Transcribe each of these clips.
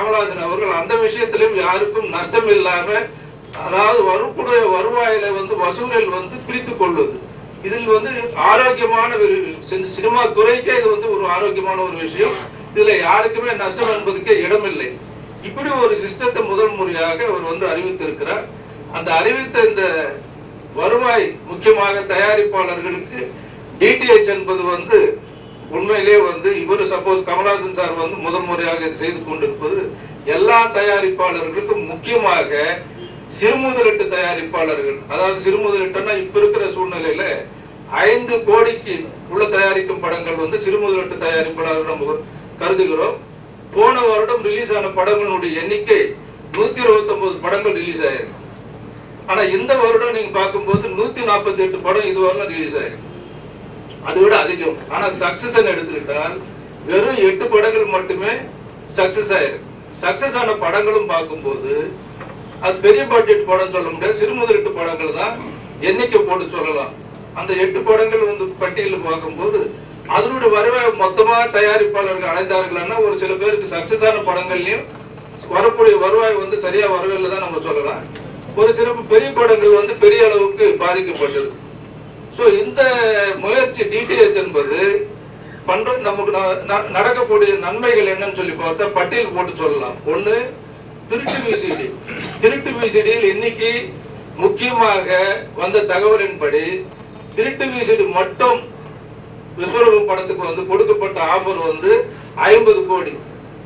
கமலஹாசன் அவர்கள் அந்த விஷயத்திலும் யாருக்கும் நஷ்டம் இல்லாம அதாவது வரக்கூடிய வருவாயில வந்து வசூலில் வந்து பிரித்துக் கொள்வது இதில் வந்து ஆரோக்கியமான ஒரு சி- சினிமா துறைக்கே இது வந்து ஒரு ஆரோக்கியமான ஒரு விஷயம் இதுல யாருக்குமே நஷ்டம் என்பதுக்கே இடமில்லை இப்படி ஒரு சிஸ்டத்தை முதல் முறையாக அவர் வந்து அறிவித்திருக்கிறார் அந்த அறிவித்த இந்த வருவாய் முக்கியமாக தயாரிப்பாளர்களுக்கு டிடிஹெச் என்பது வந்து உண்மையிலே வந்து இவர் சப்போஸ் கமலஹாசன் சார் வந்து முதல் முறையாக இது செய்து கொண்டிருப்பது எல்லா தயாரிப்பாளர்களுக்கும் முக்கியமாக சிறுமுதலீட்டு தயாரிப்பாளர்கள் அதாவது சிறுமுதலீட்டுன்னா இப்ப இருக்கிற சூழ்நிலையில ஐந்து கோடிக்கு உள்ள தயாரிக்கும் படங்கள் வந்து சிறுமுதலீட்டு தயாரிப்பாளர்கள் நம்ம கருதுகிறோம் போன வருடம் ரிலீஸ் ஆன படங்களுடைய எண்ணிக்கை நூத்தி இருபத்தி ஒன்பது படங்கள் ரிலீஸ் ஆயிருக்கு ஆனா இந்த வருடம் நீங்க பார்க்கும்போது நூத்தி நாற்பத்தி எட்டு படம் இதுவரையிலும் ரிலீஸ் ஆயிருக்கு அதை விட அதிகம் ஆனா சக்சஸ் எடுத்துக்கிட்டால் வெறும் எட்டு படங்கள் மட்டுமே சக்சஸ் ஆயிருக்கு சக்சஸ் ஆன படங்களும் பார்க்கும்போது அது பெரிய பட்ஜெட் படம் சொல்ல முடியாது சிறு முதலீட்டு படங்கள் தான் எண்ணிக்கை போட்டு சொல்லலாம் அந்த எட்டு படங்கள் வந்து பட்டியலில் பார்க்கும்போது அதனுடைய வருவாய் மொத்தமா தயாரிப்பாளர்கள் அடைந்தார்கள்னா ஒரு சில பேருக்கு சக்சஸ் ஆன படங்கள்லயும் வரக்கூடிய வருவாய் வந்து சரியா வரவில்லை தான் நம்ம சொல்லலாம் ஒரு சிறப்பு பெரிய படங்கள் வந்து பெரிய அளவுக்கு பாதிக்கப்பட்டது சோ இந்த முயற்சி டிடிஎச் என்பது பண்ற நமக்கு ந- ந- நடக்கக்கூடிய நன்மைகள் என்னன்னு சொல்லி பார்த்தா பட்டியல் போட்டு சொல்லலாம் ஒண்ணு திருட்டு விசிடி திருட்டு விசிடியில் இன்னைக்கு முக்கியமாக வந்த தகவலின்படி திருட்டு விசிடி மட்டும் விஸ்வரூபம் படத்துக்கு வந்து கொடுக்கப்பட்ட ஆஃபர் வந்து ஐம்பது கோடி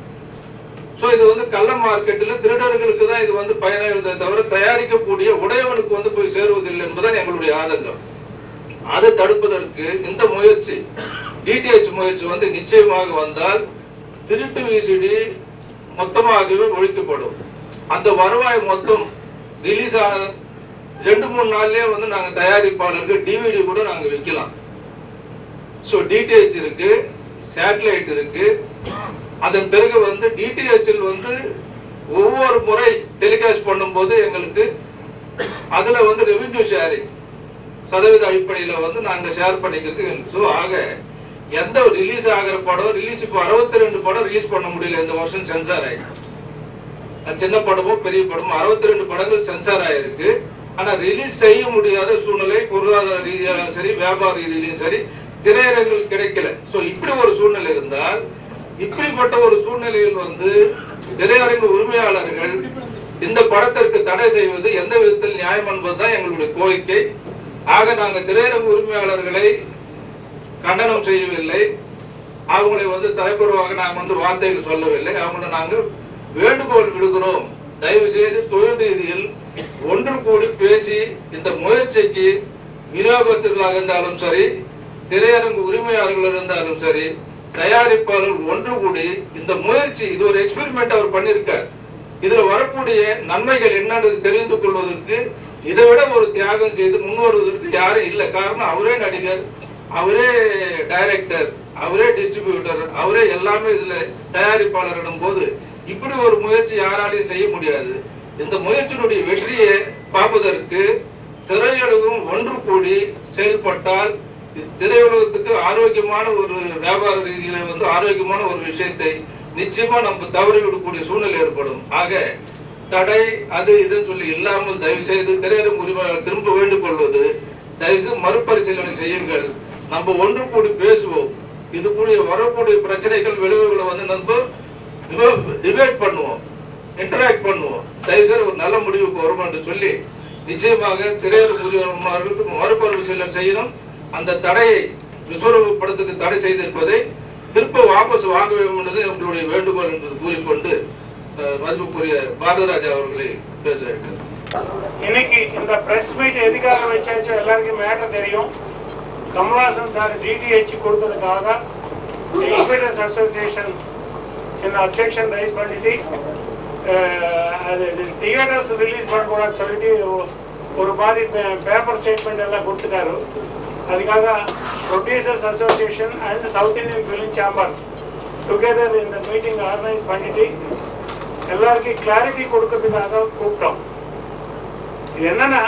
சோ இது வந்து கள்ள மார்க்கெட்ல திருடர்களுக்கு தான் இது வந்து பயனாகுதே தவிர தயாரிக்கக்கூடிய உடையவனுக்கு வந்து போய் சேருவதில்லை என்பதுதான் எங்களுடைய ஆதங்கம் அதை தடுப்பதற்கு இந்த முயற்சி டிடிஎச் முயற்சி வந்து நிச்சயமாக வந்தால் திருட்டு விசிடி மொத்தமாகவே ஒழிக்கப்படும் அந்த வருவாய் மொத்தம் ரிலீஸ் ஆன ரெண்டு மூணு நாள்லயே வந்து நாங்க தயாரிப்பாளருக்கு டிவிடி கூட நாங்க விற்கலாம் ஸோ டிடிஹெச் இருக்கு சேட்டலைட் இருக்கு அதன் பிறகு வந்து டிடிஹெச்சில் வந்து ஒவ்வொரு முறை டெலிகாஸ்ட் பண்ணும்போது எங்களுக்கு அதுல வந்து ரெவென்யூ ஷேரிங் சதவீத அடிப்படையில வந்து நாங்க ஷேர் பண்ணிக்கிறது ஸோ ஆக எந்த ரிலீஸ் ஆகிற படம் ரிலீஸ் இப்போ அறுபத்தி ரெண்டு படம் ரிலீஸ் பண்ண முடியல இந்த வருஷம் சென்சார் ஆயிடுச்சு அது சின்ன படமோ பெரிய படமோ அறுபத்தி ரெண்டு படங்கள் சென்சார் ஆயிருக்கு ஆனா ரிலீஸ் செய்ய முடியாத சூழ்நிலை பொருளாதார ரீதியாலும் சரி வியாபார ரீதியிலும் சரி திரையரங்கில் கிடைக்கல சோ இப்படி ஒரு சூழ்நிலை இருந்தால் இப்படிப்பட்ட ஒரு சூழ்நிலையில் வந்து திரையரங்கு உரிமையாளர்கள் இந்த படத்திற்கு தடை செய்வது எந்த விதத்தில் நியாயம் என்பதுதான் எங்களுடைய கோரிக்கை ஆக நாங்க திரையரங்கு உரிமையாளர்களை கண்டனம் செய்யவில்லை அவங்களை வந்து தலைப்புறவாக நாங்கள் வந்து வார்த்தைகள் சொல்லவில்லை அவங்களை நாங்கள் வேண்டுகோள் விடுகிறோம் தயவு செய்து தொழில் ரீதியில் ஒன்று கூடி பேசி இந்த முயற்சிக்கு விநியோகஸ்தர்களாக இருந்தாலும் சரி திரையரங்கு உரிமையாளர்கள் இருந்தாலும் சரி தயாரிப்பாளர்கள் ஒன்று கூடி இந்த முயற்சி இது ஒரு எக்ஸ்பெரிமெண்ட் அவர் பண்ணியிருக்கார் இதுல வரக்கூடிய நன்மைகள் என்னன்னு தெரிந்து கொள்வதற்கு இதை விட ஒரு தியாகம் செய்து முன்வருவதற்கு யாரும் இல்லை காரணம் அவரே நடிகர் அவரே டைரக்டர் அவரே டிஸ்ட்ரிபியூட்டர் அவரே எல்லாமே இதுல தயாரிப்பாளரிடம் போது இப்படி ஒரு முயற்சி யாராலையும் செய்ய முடியாது இந்த முயற்சியினுடைய வெற்றியை பார்ப்பதற்கு திரையுலகம் ஒன்று கூடி செயல்பட்டால் இது திரையுலகத்துக்கு ஆரோக்கியமான ஒரு வியாபார ரீதியில வந்து ஆரோக்கியமான ஒரு விஷயத்தை நிச்சயமா நம்ம தவறி விடக்கூடிய சூழ்நிலை ஏற்படும் ஆக தடை அது இதுன்னு சொல்லி இல்லாமல் தயவு செய்து திரையரங்கு உரிமையாளர் திரும்ப வேண்டிக் கொள்வது தயவு செய்து மறுபரிசீலனை செய்யுங்கள் நம்ம ஒன்று கூடி பேசுவோம் இது கூடிய வரக்கூடிய பிரச்சனைகள் விளைவுகளை வந்து நம்ம டிபேட் பண்ணுவோம் இன்டராக்ட் பண்ணுவோம் தயவு செய்து ஒரு நல்ல முடிவுக்கு வரும் என்று சொல்லி நிச்சயமாக திரையரங்கு உரிமையாளர்களுக்கு மறுபரிசீலனை செய்யணும் அந்த தடையை விஸ்வரூப படத்துக்கு தடை செய்திருப்பதை திருப்ப வாபஸ் வாங்க வேண்டும் என்பது எங்களுடைய வேண்டுகோள் என்பது கூறிக்கொண்டு அஹ், மதிப்புக்குரிய பாரதராஜா அவர்களை பேச இருக்கிறேன் இன்னைக்கு இந்த பிரஸ் மீட் எதுக்காக வச்சாச்சோ எல்லாருக்கும் மேட்டர் தெரியும் கமல்ஹாசன் சார் டிடிஹெச் கொடுத்ததுக்காக எக்ஸ்பீரியன்ஸ் அசோசியேஷன் சின்ன அப்ஜெக்ஷன் ரைஸ் பண்ணிட்டு அஹ், அது தியேட்டர்ஸ் ரிலீஸ் பண்ணக்கூடாதுன்னு சொல்லிட்டு ஒ- ஒரு மாதிரி பேப்பர் ஸ்டேட்மெண்ட் எல்லாம் கொடுத்துட்டாரு அதுக்காக producers association and south Indian film chamber together இந்த மீட்டிங் ஆர்கனைஸ் பண்ணிட்டு எல்லாருக்கும் கிளாரிட்டி கொடுக்கறதுக்காக கூப்பிட்டோம் இது என்னன்னா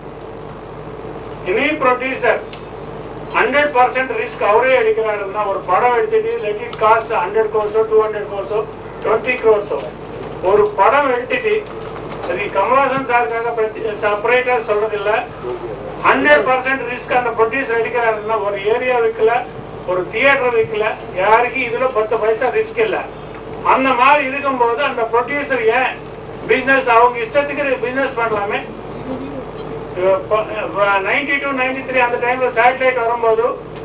இனி ப்ரொடியூசர் ஹண்ட்ரட் பர்சன்ட் ரிஸ்க் அவரே எடுக்கிறாருன்னா ஒரு படம் எடுத்துட்டு லெட் இட் காஸ்ட் ஹண்ட்ரட் கோர்ஸோ டூ ஹண்ட்ரட் கோர்ஸோ டுவெண்ட்டி க்ரோர்ஸோ ஒரு படம் எடுத்துட்டு அது கமல்ஹாசன் சாருக்காக செப்பரேட்டா சொல்றதில்ல ஹண்ட்ரட் பர்சன்ட் ரிஸ்க் அந்த ப்ரொடியூசர் எடுக்கிறாருன்னா ஒரு ஏரியா விற்கல ஒரு தியேட்டர் விற்கல யாருக்கும் இதுல பத்து பைசா ரிஸ்க் இல்ல அந்த மாதிரி இருக்கும்போது அந்த ப்ரொடியூசர் ஏன் பிசினஸ் அவங்க இஷ்டத்துக்கு பிசினஸ் பண்ணலாமே நைன்டி டூ நைன்டி த்ரீ அந்த டைம்ல சேட்டலைட் வரும்போது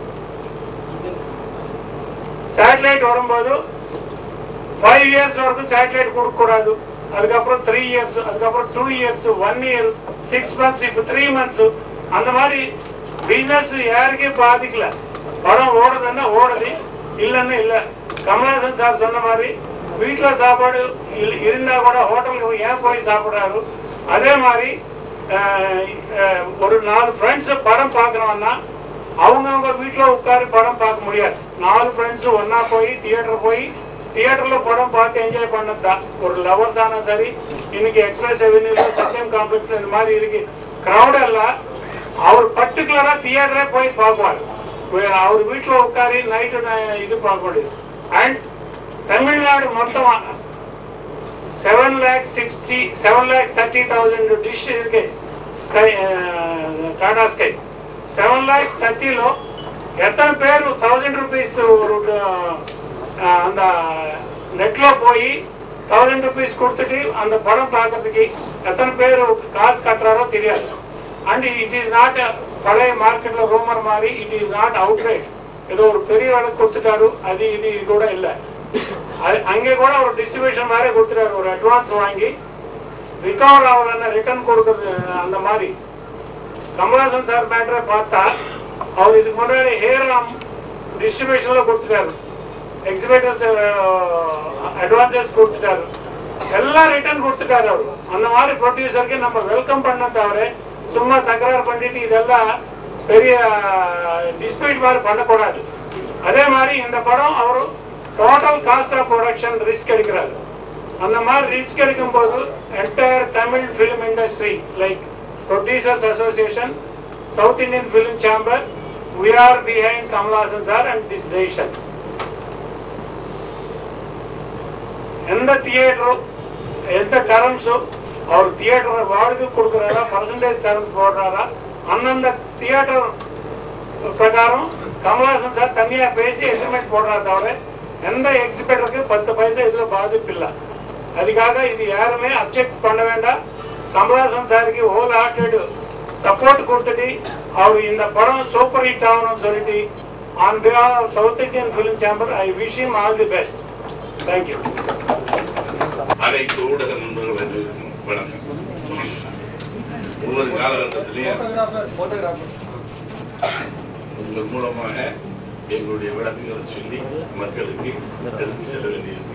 சேட்டலைட் வரும்போது ஃபைவ் இயர்ஸ் வரைக்கும் சேட்டலைட் கொடுக்க கூடாது அதுக்கப்புறம் த்ரீ இயர்ஸ் அதுக்கப்புறம் two years one year six months இப்போ த்ரீ மந்த்ஸ் அந்த மாதிரி பிசினஸ் யாருக்கே பாதிக்கல படம் ஓடுதுன்னா ஓடுது இல்லைன்னா இல்லை கமல்ஹாசன் சார் சொன்ன மாதிரி வீட்டுல சாப்பாடு இல்- இருந்தா கூட ஹோட்டலுக்கு ஏன் போய் சாப்பிடுறாரு அதே மாதிரி அஹ், அஹ், ஒரு நாலு ஃப்ரெண்ட்ஸ் படம் பார்க்கறோம்னா அவங்கவுங்க வீட்டுல உட்காரு படம் பார்க்க முடியாது நாலு ஃப்ரெண்ட்ஸ் ஒண்ணா போய் தியேட்டர் போய் தியேட்டர்ல படம் பார்த்து என்ஜாய் பண்ணது தான் ஒரு லவர்ஸ் ஆனா சரி இன்னைக்கு எக்ஸ்பிரஸ் அவென்யூல சத்யம் காம்ப்ளெக்ஸ்ல இந்த மாதிரி இருக்கு கிரௌட் எல்லாம் அவர் பர்டிகுலரா தியேட்டரே போய் பார்ப்பாரு வே- அவர் வீட்டுல உட்காரி நைட்டு இது பார்க்க முடியும் அண்ட் தமிழ்நாடு மொத்தமா seven lakh sixty seven lakhs thirty thousand dish இருக்கு sky Tata sky seven lakhs థర్టీలో ఎத்தனை పేరు థౌజండ్ రూపీస్ அந்த நெட்ல போய் தௌசண்ட் ருபீஸ் கொடுத்துட்டு அந்த படம் பார்க்கறதுக்கு எத்தனை பேர் காசு கட்டுறாரோ தெரியாது அண்ட் இட் இஸ் நாட் பழைய மார்க்கெட்ல ரூமர் மாதிரி it is not out rate ஏதோ ஒரு பெரிய விலை கொடுத்துட்டாரு அது இது கூட இல்லை அது- அங்கே கூட ஒரு டிஸ்ட்ரிபியூஷன் மாதிரி கொடுத்துட்டாரு ஒரு அட்வான்ஸ் வாங்கி ரிகவர் ஆகலன்னா ரிட்டர்ன் கொடுக்கறது அந்த மாதிரி கமல்ஹாசன் சார் மேட்டரை பார்த்தா அவர் இதுக்கு முன்னாடி ஹேராம் டிஸ்ட்ரிபியூஷன்ல கொடுத்துட்டாரு எக்ஸிபிட்டர்ஸ் அட்வான்சஸ் கொடுத்துட்டாரு எல்லாம் ரிட்டர்ன் கொடுத்துட்டாரு அவரு அந்த மாதிரி ப்ரொடியூசருக்கு நம்ம வெல்கம் பண்ண தவிர சும்மா தகராறு பண்ணிட்டு இதெல்லாம் பெரிய டிஸ்பியூட் மாதிரி பண்ணக்கூடாது அதே மாதிரி இந்த படம் அவரு total cost of production risk எடுக்கிறாரு அந்த மாதிரி ரிஸ்க் எடுக்கும் போது entire Tamil film industry like producers association south Indian film chamber we are behind Kamal Haasan sir and this decision எந்த தியேட்டரோ எந்த டர்ம்ஸோ அவர் தியேட்டரை வாடகை கொடுக்குறாரா பர்சன்டேஜ் டர்ம்ஸ் போடுறாரா அந்தந்த தியேட்டர் பிரகாரம் கமல்ஹாசன் சார் தனியா பேசி எக்ரிமெண்ட் போடுறாரு தவிர எந்த எக்ஸிபிட்டருக்கு பத்து பைசா இதுல பாதிப்பு இல்லை அதுக்காக இது யாருமே அப்செக்ட் பண்ண வேண்டாம் கமல்ஹாசன் சாருக்கு ஹோல் ஹார்ட்டட் சப்போர்ட் கொடுத்துட்டு அவர் இந்த படம் சூப்பர் ஹிட் ஆகணும்னு சொல்லிட்டு on behalf of south Indian film chamber I wish him all the best thank you அனைத்து ஊடக நண்பர்களுக்கும் வணக்கம் ஒவ்வொரு காலகட்டத்திலையும் உங்கள் மூலமாக எங்களுடைய விளக்கங்களை சொல்லி மக்களுக்கு எடுத்து செல்ல வேண்டியிருக்கு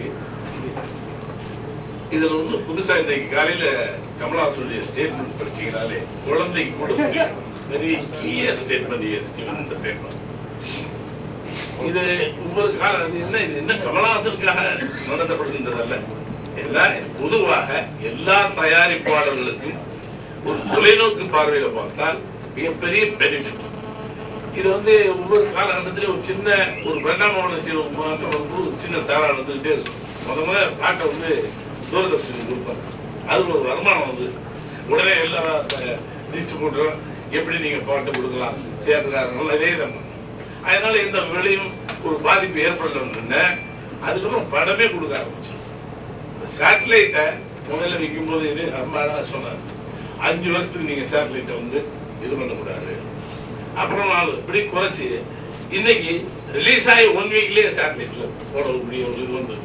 இதுல ஒண்ணு புதுசா இன்னைக்கு காலையில கமலஹாசனுடைய ஸ்டேட்மெண்ட் படிச்சீங்கனாலே குழந்தைக்கு கூட வெரி கிளியர் ஸ்டேட்மெண்ட் எஸ் இந்த ஸ்டேட்மெண்ட் இது ஒவ்வொரு கால இது என்ன இது என்ன கமலஹாசனுக்காக நடத்தப்படுகின்றதல்ல எல்லாம் பொதுவாக எல்லா தயாரிப்பாளர்களுக்கும் ஒரு தொலைநோக்கு பார்வையில பார்த்தால் மிகப்பெரிய பெனிஃபிட் இது வந்து ஒவ்வொரு காலகட்டத்திலும் ஒரு சின்ன ஒரு பரிணாம வளர்ச்சி மாற்றம் வந்து ஒரு சின்ன தயாரா நடந்துகிட்டே இருக்கும் முத முத பாட்டை வந்து தூரதர்ஷனுக்கு கொடுப்பாங்க அது ஒரு வருமானம் வந்து உடனே எல்லா டிஸ்ட்ரிபியூட்டரும் எப்படி நீங்க பாட்டு கொடுக்கலாம் தியேட்டர்காரங்க நிறைய நம்ம அதனால இந்த விலையும் ஒரு பாதிப்பு ஏற்படலன்னு அதுக்கப்புறம் படமே கொடுக்க ஆரம்பிச்சோம் சேட்டலைட்டை முதல்ல விற்கும் போது இது ரொம்ப அழகா சொன்னார் அஞ்சு வருஷத்துக்கு நீங்க சேட்டலைட்டை வந்து இது பண்ணக்கூடாது அப்புறம் நாலு இப்படி குறைச்சு இன்னைக்கு ரிலீஸ் ஆகி ஒன் வீக்லயே சேட்டலைட்ல போடக்கூடிய ஒரு இது வந்து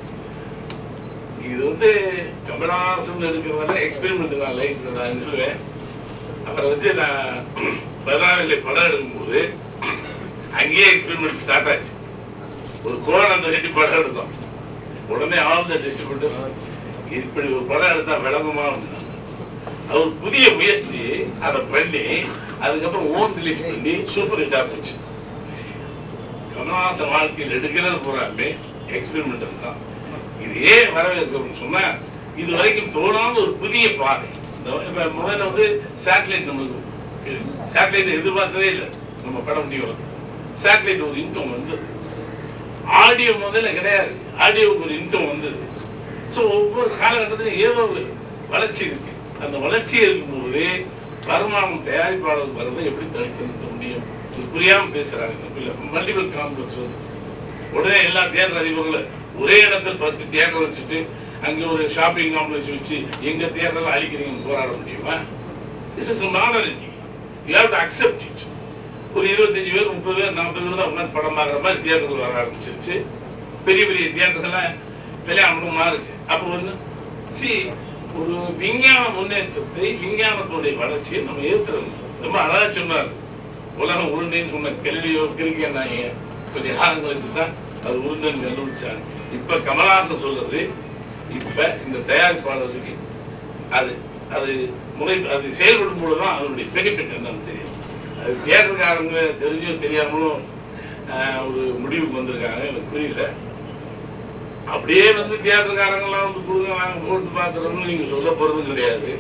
இது வந்து கமலஹாசன் எடுக்கிறதால எக்ஸ்பெரிமெண்ட் தான் லைஃப் நான் சொல்லுவேன் அப்புறம் வந்து நான் பதினாறு படம் எடுக்கும்போது அங்கேயே எக்ஸ்பெரிமெண்ட் ஸ்டார்ட் ஆச்சு ஒரு கோணம் கட்டி படம் எடுத்தோம் உடனே ஆல் த டிஸ்ட்ரிபியூட்டர்ஸ் இப்படி ஒரு படம் எடுத்தா விளங்குமா அப்படின்னாங்க. அது ஒரு புதிய முயற்சி அதை பண்ணி அதுக்கப்புறம் ஓன் ரிலீஸ் பண்ணி சூப்பர் ஹிட்டா போச்சு கமலஹாசன் வாழ்க்கையில் எடுக்கிறது பூராமே எக்ஸ்பெரிமெண்டல் தான் இது ஏன் வரவேற்கிறோம்னு சொன்னா இது வரைக்கும் தோணாத ஒரு புதிய பாதை இந்த இப்ப முதல்ல வந்து சேட்டலைட் நம்மளுக்கு சேட்டலைட் எதிர்பார்த்ததே இல்லை நம்ம படம் முடியும் சேட்டலைட் ஒரு இன்கம் வந்தது ஆடியோ முதல்ல கிடையாது ஆடியோவுக்கு ஒரு இன்கம் வந்தது ஸோ ஒவ்வொரு காலகட்டத்திலும் ஏதோ ஒரு வளர்ச்சி இருக்கு அந்த வளர்ச்சி இருக்கும்போது வருமானம் தயாரிப்பாளர் வரதை எப்படி தடுத்து நிறுத்த முடியும் இது புரியாம பேசுறாங்க மல்டிபிள் காம்பஸ் வந்துச்சு உடனே எல்லா தியேட்டர் அதிபர்களும் ஒரே இடத்தில் பத்து தியேட்டர் வச்சுட்டு அங்க ஒரு ஷாப்பிங் காம்ப்ளெக்ஸ் வச்சு எங்க தியேட்டர்ல அழிக்கிறீங்க போராட முடியுமா this is nationality you have to accept it ஒரு இருபத்தஞ்சு பேர் முப்பது பேர் நாற்பது பேர் தான் உட்காந்து படம் பார்க்குற மாதிரி தியேட்டர்கள் வர ஆரம்பிச்சிருச்சு பெரிய பெரிய தியேட்டர்கள்லாம் விளையாடணும் மாறுச்சு அப்போ வந்து சி ஒரு விஞ்ஞான முன்னேற்றத்தை விஞ்ஞானத்துடைய வளர்ச்சியை நம்ம ஏற்றுறது ரொம்ப அழகா சொன்னார் உலகம் உருண்டைன்னு சொன்ன கெலிலியோ கிரிக்கெட் நாங்க கொஞ்சம் காலம் கழிச்சு தான் அது உருண்டைன்னு கண்டுபிடிச்சாங்க இப்ப கமலஹாசன் சொல்றது இப்ப இந்த தயாரிப்பாளருக்கு அது அது முறை அது செயல்படும் போது தான் அதனுடைய பெனிஃபிட் என்னன்னு தெரியும் அது தியேட்டருக்காரங்க தெரிஞ்சோ தெரியாமலும் ஆஹ், ஒரு முடிவுக்கு வந்திருக்காங்க எனக்கு புரியல அப்படியே வந்து தியேட்டருக்காரங்கெல்லாம் வந்து கொடுங்க நாங்க போட்டு பார்த்துறோம்னு நீங்க சொல்ல போறது கிடையாது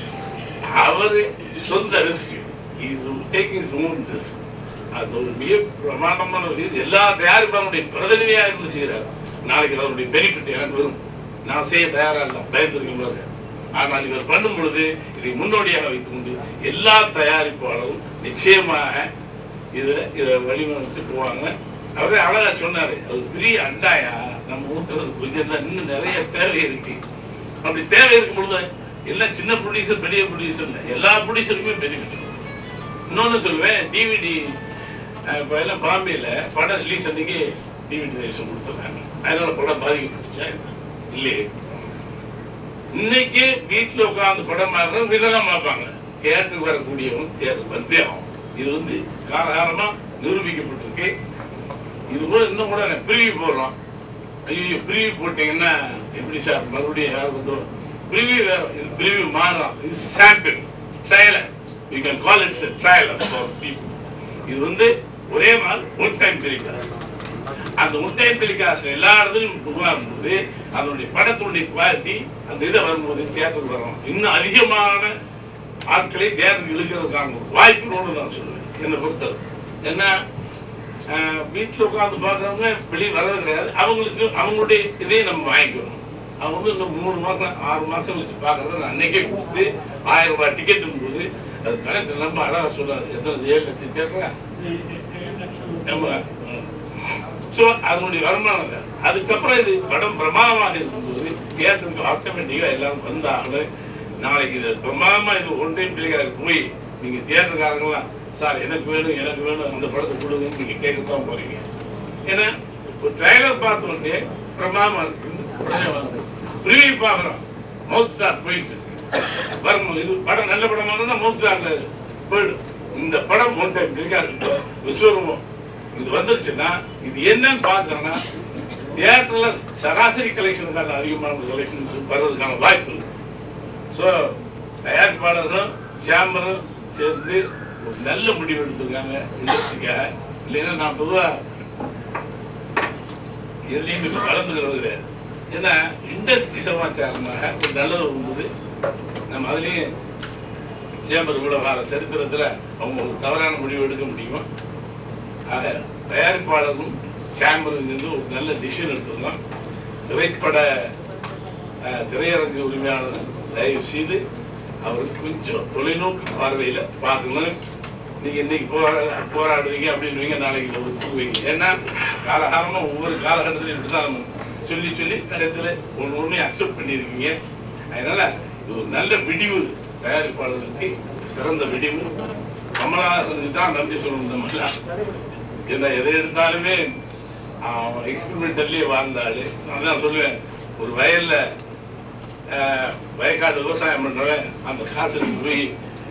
அவரு சொந்த risk is taking is own risk அது ஒரு மிக பிரமாண்டமான விஷயம் இது எல்லா தயாரிப்பாளருடைய பிரதிநிதியா இருந்து செய்யறாரு நாளைக்கு அதனுடைய பெனிஃபிட் எனக்கு வரும் நான் செய்ய தயாரா இல்லை பயந்துருக்கும் போது ஆனால் இவர் பண்ணும் பொழுது இதை முன்னோடியாக வைத்துக் கொண்டு எல்லா தயாரிப்பாளரும் நிச்சயமாக இதுல இதை வழிவகுத்து போவாங்க அவரே அழகா சொன்னாரு அது பெரிய அண்டாயா நம்ம ஊத்துறது கொஞ்சம் தான் இன்னும் நிறைய தேவை இருக்கு அப்படி தேவை இருக்கும் பொழுது எல்லாம் சின்ன ப்ரொடியூசர் பெரிய ப்ரொடியூசர் இல்லை எல்லா ப்ரொடியூசருக்குமே பெனிஃபிட் இன்னொன்னு சொல்லுவேன் டிவிடி இப்போ எல்லாம் பாம்பேல படம் ரிலீஸ் அன்னைக்கு டிவிடி ரிலீஸ் கொடுத்துருக்காங்க அதனால படம் பாதிக்கப்பட்டுச்சா இல்லையே இன்னைக்கு வீட்டுல உட்கார்ந்து படம் பார்க்கறது வீட்டில் தான் பார்ப்பாங்க தியேட்டருக்கு வரக்கூடியவங்க தியேட்டருக்கு வந்தே ஆகும் இது வந்து காலகாலமா நிரூபிக்கப்பட்டிருக்கு இது கூட இன்னும் கூட பிரிவி போடுறோம் ஐயோ பிரிவி போட்டீங்கன்னா எப்படி சார் மறுபடியும் யார் வந்து பிரிவி வேற இது பிரிவி மாறலாம் இது sample trailer you can call it's trailer for people இது வந்து ஒரே நாள் ஒன் டைம் டெலிகாஸ்ட் அந்த ஒன் டைம் டெலிகாஸ்ட் எல்லா இடத்துலையும் உருவாகும்போது அதனுடைய படத்தினுடைய குவாலிட்டி அந்த இதை வரும்போது தியேட்டருக்கு வரும் இன்னும் அதிகமான ஆட்களை தியேட்டருக்கு இழுக்கிறதுக்கான ஒரு வாய்ப்புகளோடு நான் சொல்லுவேன் என்னை பொறுத்தவரை என்ன ஆஹ், வீட்டுல உட்கார்ந்து பார்க்கறவங்க வெளியே வர்றது கிடையாது அவங்களுக்கு அவங்களுடைய இதையும் நம்ம வாங்கிக்கணும் அவங்க வந்து இந்த மூணு மாசம் ஆறு மாசம் வச்சு பார்க்கறத நான் அன்னைக்கே கொடுத்து ஆயிரம் ரூபாய் டிக்கெட் போது அது கணக்கு நம்ம அழகா சொல்றாரு எத்தனை ஏழு லட்சம் தேட்டரா ஸோ அதனுடைய வருமானம் தான். அதுக்கப்புறம் இது படம் பிரமாதமாக இருக்கும்போது தியேட்டருக்கு ஆட்டோமேட்டிக்கா எல்லாரும் வந்தாங்க நாளைக்கு இது பிரமாதமா இது ஒன் டைம் பிள்ளைக்காக போய் நீங்க தியேட்டருக்காரங்களாம் சார் எனக்கு வேணும் எனக்கு வேணும் அந்த படத்தை கொடுங்கன்னு நீங்க கேட்கத்தான் போறீங்க ஏன்னா ஒரு ட்ரைலர் பார்த்த உடனே பிரமாதமா இருக்கு உடனே வந்து ரிவ்யூ பார்க்குறோம் மவுத் டாக் போயிட்டு இருக்கு வரணும் இது படம் நல்ல படமா இருந்தா மவுத் டாக்ல போயிடும் இந்த படம் ஒன் டைம் பிள்ளைக்காக விஸ்வரூபம் இது வந்துருச்சுன்னா இது என்னன்னு பாக்குறேன்னா தியேட்டர்ல சராசரி கலெக்ஷனுக்கான அதிகமான கலெக்ஷன் வர்றதுக்கான வாய்ப்பு இருக்கு ஸோ தயாரிப்பாளர்களும் சேம்பரும் சேர்ந்து ஒரு நல்ல முடிவு எடுத்திருக்காங்க இண்டஸ்ட்ரிக்காக இல்லைன்னா நான் பொதுவா எதுலையும் இப்ப கலந்துக்கிறது கிடையாது ஏன்னா இண்டஸ்ட்ரி சமாச்சாரமாக ஒரு நல்லது வரும்போது நம்ம அதுலயும் சேம்பர் இவ்வளவு கால சரித்திரத்துல அவங்க ஒரு தவறான முடிவு எடுக்க முடியுமா ஆக தயாரிப்பாளரும் சேம்பரும் இருந்து ஒரு நல்ல டிசிஷன் எடுத்துக்கலாம் திரைப்பட அஹ், திரையரங்கு உரிமையாளர் தயவு செய்து அவர் கொஞ்சம் தொலைநோக்கு பார்வையில பார்க்கணும் நீங்க இன்னைக்கு போராட போராடுவீங்க அப்படின்னுவீங்க நாளைக்கு இதை ஒத்துக்குவீங்க ஏன்னா காலகாலமா ஒவ்வொரு காலகட்டத்திலும் இப்படிதான் நம்ம சொல்லி சொல்லி கடைசியில் ஒன்று ஒன்று அக்செப்ட் பண்ணியிருக்கீங்க அதனால இது ஒரு நல்ல விடிவு தயாரிப்பாளர்களுக்கு சிறந்த விடிவு கமலஹாசனுக்கு தான் நன்றி சொல்லணும் நம்ம எல்லாம். ஏன்னா எதை எடுத்தாலுமே எக்ஸ்பெரிமெண்டல்லே வாழ்ந்தாள் நான் தான் சொல்லுவேன் ஒரு வயல்ல ஆஹ், வயக்காடு விவசாயம் பண்றவன் அந்த காசு போய்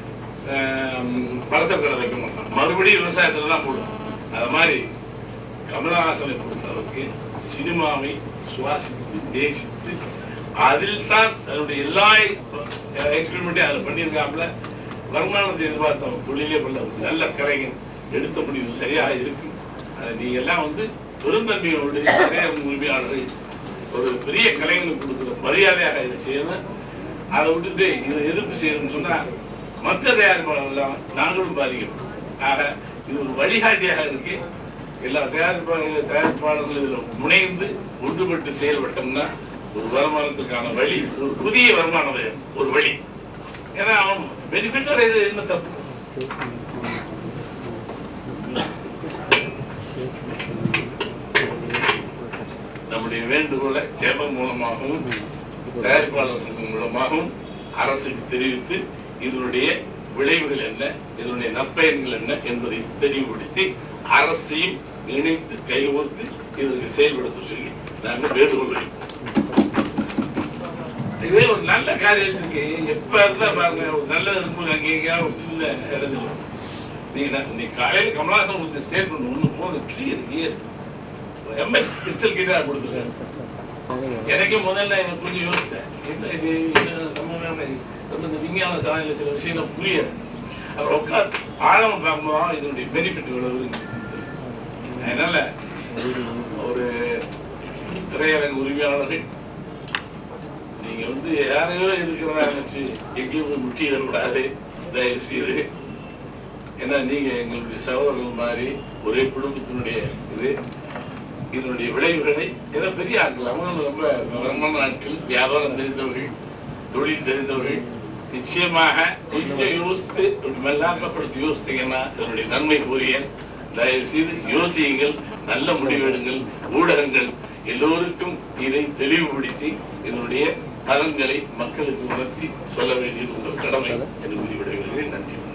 பழசர் கடை வைக்க மாட்டான் மறுபடியும் விவசாயத்துல தான் போடுவான் அது மாதிரி கமலஹாசனை பொறுத்தளவுக்கு சினிமாவை சுவாசித்து நேசித்து அதில் தான் தன்னுடைய எல்லா எக்ஸ்பெரிமெண்ட்டையும் அதில் பண்ணியிருக்காப்புல வருமானத்தை எதிர்பார்த்தவன் தொழிலே பண்ண ஒரு நல்ல கலைஞன் எடுத்த முடிவு சரியாக இருக்கு அதை நீங்க எல்லாம் வந்து பெருந்தன்மையோடு திரையரங்கு உரிமையாளரை ஒரு பெரிய கலைஞனுக்கு கொடுக்குற மரியாதையாக இதை செய்யணும் அதை விட்டுட்டு இதை எதிர்ப்பு செய்யணும்னு சொன்னா மற்ற தயாரிப்பாளர்கள் எல்லாம் நாங்களும் பாதிக்கிறோம் ஆக இது ஒரு வழிகாட்டியாக இருக்கு எல்லா தயாரிப்பாளர்கள் தயாரிப்பாளர்கள் இதில் முனைந்து ஒன்றுபட்டு செயல்பட்டோம்னா ஒரு வருமானத்துக்கான வழி ஒரு புதிய வருமான வழி, ஒரு வழி ஏன்னா அவன் பெனிஃபிட் அடைയത് என்ன தப்பு நம்முடைய வேண்டுகோளை சேபம் மூலமாகவும் தயாரிப்பாளர் சங்கம் மூலமாகவும் அரசுக்கு தெரிவித்து இதனுடைய விளைவுகள் என்ன இதனுடைய நற்பயன்கள் என்ன என்பதை தெளிவுபடுத்தி அரசையும் இணைத்து கைகோர்த்து இதற்கு செயல்படுத்த சொல்லி நாங்கள் வேண்டுகோள் வைப்போம் இதே ஒரு நல்ல காரியத்துக்கு எப்ப இருந்தா பாருங்க ஒரு நல்லது இருக்கும்போது அங்கே எங்கேயாவது ஒரு சின்ன இடத்துல நீங்க நான் நீ காலையில கமலஹாசன் உங்களுக்கு ஸ்டேட்மெண்ட் ஒண்ணு போதும் கிளியர் எஸ் எம்எஸ் கிறிஸ்டல் கிட்ட கொடுத்துருக்காரு எனக்கே முதல்ல எனக்கு கொஞ்சம் யோசித்தேன் என்ன இது என்ன நம்ம வேலை நம்ம இந்த விஞ்ஞான சாதனையில் சில விஷயங்கள் புரியாது அவர் உட்கார் ஆழமா பார்க்கும்போது இதனுடைய பெனிஃபிட் இவ்வளவு இருக்கு. அதனால ஒரு திரையரங்கு உரிமையாளர்கள் நீங்க வந்து யாரையோ இருக்கிறதா நினைச்சு எங்கேயும் போய் முட்டிடக்கூடாது தயவு செய்து ஏன்னா நீங்க எங்களுடைய சகோதரர்கள் மாதிரி ஒரே குடும்பத்தினுடைய இது இதனுடைய விளைவுகளை ஏதோ பெரிய ஆட்கள் அவங்க ரொம்ப வருமான ஆட்கள் வியாபாரம் தெரிந்தவர்கள் தொழில் தெரிந்தவர்கள் நிச்சயமாக கொஞ்சம் யோசித்து இப்படி மெல்லாக்கப்படுத்தி யோசித்தீங்கன்னா இதனுடைய நன்மை கூறிய தயவு செய்து யோசியுங்கள் நல்ல முடிவெடுங்கள் ஊடகங்கள் எல்லோருக்கும் இதை தெளிவுபடுத்தி இதனுடைய பலன்களை மக்களுக்கு உணர்த்தி சொல்ல வேண்டியது உங்கள் கடமை என்று கூறி விடுகிறேன் நன்றி